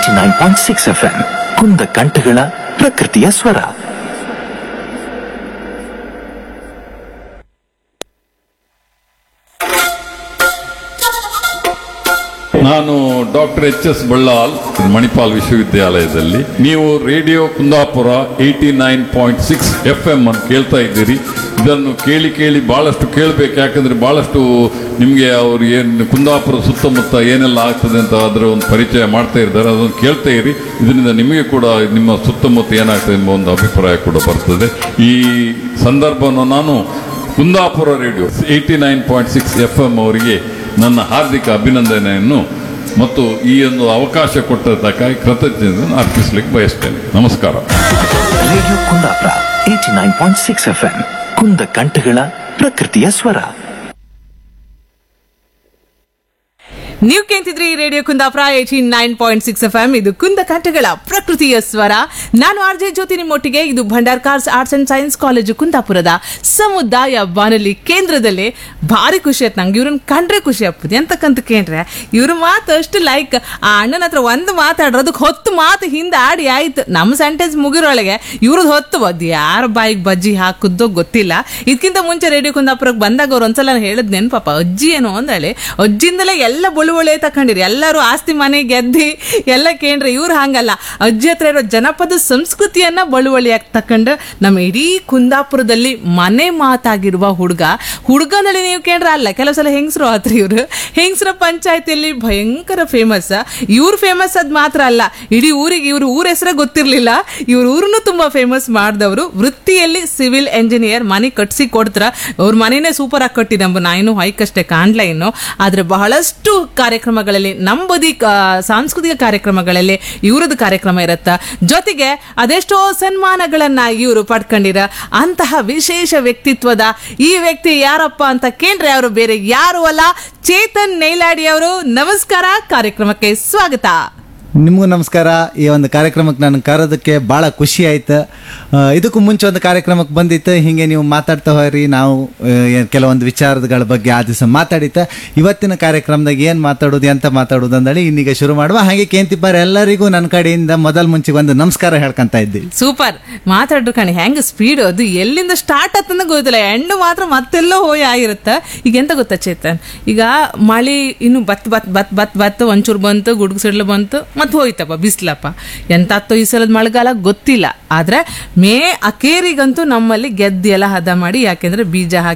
eighty nine point six F M ಕುಂದ ಕಂಠಗಳ ಪ್ರಕೃತಿಯ ಸ್ವರ ನಾನು doctor H S Ballal Manipal ವಿಶ್ವವಿದ್ಯಾಲಯದಲ್ಲಿ ನೀವು radio Kundapura eighty nine point six F M ಅನ್ನು ಕೇಳ್ತಾ ಇದ್ದೀರಿ ಇದನ್ನು ಕೇಳಿ ಕೇಳಿ ಬಹಳಷ್ಟು ಕೇಳಬೇಕು ಯಾಕಂದ್ರೆ ಬಹಳಷ್ಟು ನಿಮಗೆ ಅವ್ರು ಏನು ಕುಂದಾಪುರ ಸುತ್ತಮುತ್ತ ಏನೆಲ್ಲ ಆಗ್ತದೆ ಅಂತ ಅದರ ಒಂದು ಪರಿಚಯ ಮಾಡ್ತಾ ಇದ್ದಾರೆ ಅದನ್ನು ಕೇಳ್ತಾ ಇರಿ ಇದರಿಂದ ನಿಮಗೆ ಕೂಡ ನಿಮ್ಮ ಸುತ್ತಮುತ್ತ ಏನಾಗ್ತದೆ ಎಂಬ ಒಂದು ಅಭಿಪ್ರಾಯ ಕೂಡ ಬರ್ತದೆ ಈ ಸಂದರ್ಭವನ್ನು ನಾನು Kundapura radio eighty nine point six F M ಅವರಿಗೆ ನನ್ನ ಹಾರ್ದಿಕ ಅಭಿನಂದನೆಯನ್ನು ಮತ್ತು ಈ ಒಂದು ಅವಕಾಶ ಕೊಟ್ಟದ್ದಕ್ಕಾಗಿ ಕೃತಜ್ಞತೆಯನ್ನು ಅರ್ಪಿಸಲಿಕ್ಕೆ ಬಯಸ್ತೇನೆ ನಮಸ್ಕಾರ radio Kundapura eighty nine point six F M ಕುಂದ ಕಂಠಗಳ ಪ್ರಕೃತಿಯ ಸ್ವರ ನೀವು ಕೇಳ್ತಿದ್ರಿ radio Kundapura eighty nine point six F M ಇದು ಕುಂದ ಕಂಠಗಳ ಪ್ರಕೃತಿಯ ಸ್ವರ ನಾನು ಆರ್ ಜೆ ಜ್ಯೋತಿ ನಿಮ್ಮೊಟ್ಟಿಗೆ ಇದು Bhandarkars arts and science college ಕುಂದಾಪುರದ ಸಮುದಾಯ ಬಾನುಲಿ ಕೇಂದ್ರದಲ್ಲಿ ಭಾರಿ ಖುಷಿ ಆಯ್ತು ನಂಗೆ ಇವ್ರನ್ನ ಕಂಡ್ರೆ ಖುಷಿ ಆಗ್ತದೆ ಎಂತಕ್ಕಂತ ಕೇಳ್ರೆ ಇವ್ರ ಮಾತು ಅಷ್ಟು ಲೈಕ್ ಆ ಅಣ್ಣನ ಹತ್ರ ಒಂದು ಮಾತಾಡ್ರು ಅದಕ್ಕೆ ಹೊತ್ತು ಮಾತು ಹಿಂದೆ ಆಡಿ ಆಯ್ತು ನಮ್ಮ ಸೆಂಟೆನ್ಸ್ ಮುಗಿರೊಳಗೆ ಇವ್ರದ್ದು ಹೊತ್ತು ಬದ್ದು ಯಾರ ಬಾಯಿಗೆ ಬಜ್ಜಿ ಹಾಕುದ್ದೋ ಗೊತ್ತಿಲ್ಲ ಇದಕ್ಕಿಂತ ಮುಂಚೆ ರೇಡಿಯೋ ಕುಂದಾಪುರಕ್ಕೆ ಬಂದಾಗ ಅವ್ರು ಒಂದ್ಸಲ ಹೇಳಿದ್ ನೆನ್ಪಾಪ ಅಜ್ಜಿ ಏನು ಅಂದಳೆ ಅಜ್ಜಿಯಿಂದಲೇ ಎಲ್ಲ ಬಳುವಳೆ ತಕೊಂಡಿರಿ ಎಲ್ಲರೂ ಆಸ್ತಿ ಮನೆ ಗೆದ್ದಿ ಎಲ್ಲ ಕೇಂದ್ರ ಇವ್ರು ಹಂಗಲ್ಲ ಅಜ್ಜಿ ಹತ್ರ ಇರೋ ಜನಪದ ಸಂಸ್ಕೃತಿಯನ್ನ ಬಳುವಳಿಯಾಗಿ ತಕೊಂಡು ನಮ್ಮ ಇಡೀ ಕುಂದಾಪುರದಲ್ಲಿ ಮನೆ ಮಾತಾಗಿರುವ ಹುಡುಗ ಹುಡುಗನಲ್ಲಿ ನೀವು ಕೇಂದ್ರ ಅಲ್ಲ ಕೆಲವು ಸಲ ಹೆಂಗಸರು ಆತ್ರಿ ಇವರು ಹೆಂಗಸರ ಪಂಚಾಯತಿಯಲ್ಲಿ ಭಯಂಕರ ಫೇಮಸ್ ಇವ್ರು ಫೇಮಸ್ ಅದ್ ಮಾತ್ರ ಅಲ್ಲ ಇಡೀ ಊರಿಗೆ ಇವ್ರ ಊರ ಹೆಸರೇ ಗೊತ್ತಿರ್ಲಿಲ್ಲ ಇವ್ರ ಊರನ್ನು ತುಂಬಾ ಫೇಮಸ್ ಮಾಡಿದವರು ವೃತ್ತಿಯಲ್ಲಿ ಸಿವಿಲ್ ಎಂಜಿನಿಯರ್ ಮನೆ ಕಟ್ಸಿ ಕೊಡ್ತಾರ ಅವ್ರ ಮನೆನೇ ಸೂಪರ್ ಆಗಿ ಕಟ್ಟಿ ನಮ್ಮ ನಾ ಇನ್ನು ಹೈಕಷ್ಟೇ ಕಾಣ್ಲ ಇನ್ನು ಆದ್ರೆ ಬಹಳಷ್ಟು ಕಾರ್ಯಕ್ರಮಗಳಲ್ಲಿ ನಂಬದಿ ಸಾಂಸ್ಕೃತಿಕ ಕಾರ್ಯಕ್ರಮಗಳಲ್ಲಿ ಇವ್ರದ್ದು ಕಾರ್ಯಕ್ರಮ ಇರತ್ತ ಜೊತೆಗೆ ಅದೆಷ್ಟೋ ಸನ್ಮಾನಗಳನ್ನ ಇವರು ಪಡ್ಕೊಂಡಿರ ಅಂತಹ ವಿಶೇಷ ವ್ಯಕ್ತಿತ್ವದ ಈ ವ್ಯಕ್ತಿ ಯಾರಪ್ಪ ಅಂತ ಕೇಂದ್ರೆ ಅವರು ಬೇರೆ ಯಾರು ಅಲ್ಲ ಚೇತನ್ ನೈಲಾಡಿ ಅವರು ನಮಸ್ಕಾರ ಕಾರ್ಯಕ್ರಮಕ್ಕೆ ಸ್ವಾಗತ ನಿಮಗೂ ನಮಸ್ಕಾರ ಈ ಒಂದು ಕಾರ್ಯಕ್ರಮಕ್ಕೆ ನಾನು ಕರೋದಕ್ಕೆ ಭಾಳ ಖುಷಿ ಆಯ್ತು ಆ, ಇದಕ್ಕೂ ಮುಂಚೆ ಒಂದು ಕಾರ್ಯಕ್ರಮಕ್ಕೆ ಬಂದಿತ್ತು ಹಿಂಗೆ ನೀವು ಮಾತಾಡ್ತಾ ಹೋರಿ ನಾವು ಆ, ಏನ್ ಕೆಲವೊಂದು ವಿಚಾರಗಳ ಬಗ್ಗೆ ಆ ದಿವಸ ಮಾತಾಡಿತ್ತು ಇವತ್ತಿನ ಕಾರ್ಯಕ್ರಮದಾಗ ಏನು ಮಾತಾಡೋದು ಎಂತ ಮಾತಾಡೋದು ಅಂದೇಳಿ ಇನ್ನೀಗ ಶುರು ಮಾಡುವ ಹಾಗೆ ಕೇಂತಿಪ್ಪಾರ ಎಲ್ಲರಿಗೂ ನನ್ನ ಕಡೆಯಿಂದ ಮೊದಲ ಮುಂಚೆ ಒಂದು ನಮಸ್ಕಾರ ಹೇಳ್ಕೊಂತ ಇದ್ದೀವಿ ಸೂಪರ್ ಮಾತಾಡ್ರು ಕಣಿ ಹೆಂಗ್ ಸ್ಪೀಡ್ ಅದು ಎಲ್ಲಿಂದ ಸ್ಟಾರ್ಟ್ ಆತಂದ ಗೊತ್ತಿಲ್ಲ ಎಂಡು ಮಾತ್ರ ಮತ್ತೆಲ್ಲೋ ಹೋಗಿ ಆಗಿರುತ್ತ ಈಗ ಎಂತ ಗೊತ್ತಾ ಚೇತನ್ ಈಗ ಮಳಿ ಇನ್ನು ಬತ್ ಬತ್ ಬತ್ ಬತ್ ಬತ್ ಒಂಚೂರು ಬಂತು ಗುಡುಗು ಸಿಡ್ಲು ಬಂತು ಮತ್ತೆ ಹೋಯ್ತಪ್ಪ ಬಿಸ್ಲಪ್ಪ ಎಂತಾತ್ತೋ ಈ ಸಲದ ಮಳೆಗಾಲ ಗೊತ್ತಿಲ್ಲ ಆದ್ರೆ ಮೇ ಅಕೇರಿಗಂತೂ ನಮ್ಮಲ್ಲಿ ಗೆದ್ದಿ ಎಲ್ಲ ಹದ ಮಾಡಿ ಯಾಕೆಂದ್ರೆ ಬೀಜ ಹಾಕಿ